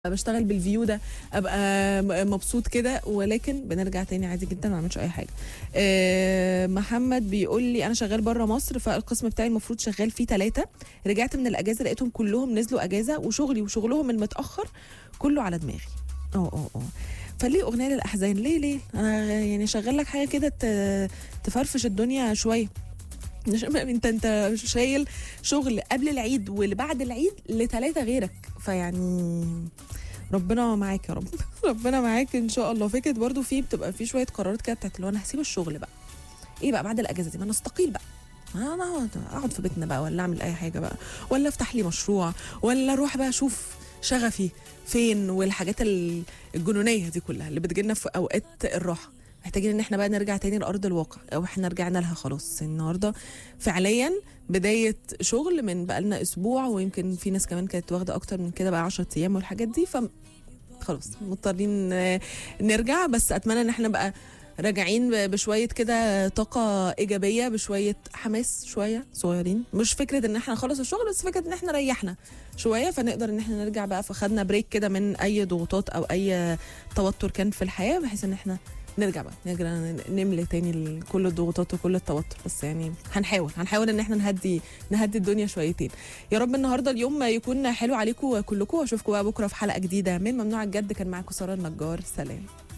بشتغل بالفيو ده ابقى م- مبسوط كده ولكن بنرجع تاني عادي جدا ما اعملش اي حاجه آه، محمد بيقول لي انا شغال بره مصر فالقسم بتاعي المفروض شغال فيه ثلاثه رجعت من الاجازه لقيتهم كلهم نزلوا اجازه وشغلي وشغلهم المتاخر كله على دماغي اه اه اه فليه اغنيه للاحزان ليه ليه انا يعني شغال لك حاجه كده ت- تفرفش الدنيا شويه مش انت انت شايل شغل قبل العيد واللي بعد العيد لثلاثه غيرك فيعني ربنا معاك يا رب ربنا معاك ان شاء الله فكره برضو في بتبقى في شويه قرارات كده بتاعت اللي هو انا هسيب الشغل بقى ايه بقى بعد الاجازه دي ما انا استقيل بقى ما انا اقعد اقعد في بيتنا بقى ولا اعمل اي حاجه بقى ولا افتح لي مشروع ولا اروح بقى اشوف شغفي فين والحاجات ال- الجنونيه دي كلها اللي بتجيلنا في اوقات الراحه محتاجين ان احنا بقى نرجع تاني لارض الواقع او احنا رجعنا لها خلاص النهارده فعليا بدايه شغل من بقى لنا اسبوع ويمكن في ناس كمان كانت واخده اكتر من كده بقى 10 ايام والحاجات دي ف خلاص مضطرين آه، نرجع بس اتمنى ان احنا بقى راجعين ب- بشويه كده طاقه ايجابيه بشويه حماس شويه صغيرين مش فكره ان احنا نخلص الشغل بس فكره ان احنا ريحنا شويه فنقدر ان احنا نرجع بقى فخدنا بريك كده من اي ضغوطات او اي توتر كان في الحياه بحيث ان احنا نرجع بقى نرجع نملي تاني ال- كل الضغوطات وكل التوتر بس يعني هنحاول هنحاول ان احنا نهدي نهدي الدنيا شويتين يا رب النهارده اليوم يكون حلو عليكم كلكم واشوفكم بقى بكره في حلقه جديده من ممنوع الجد كان معاكم ساره النجار سلام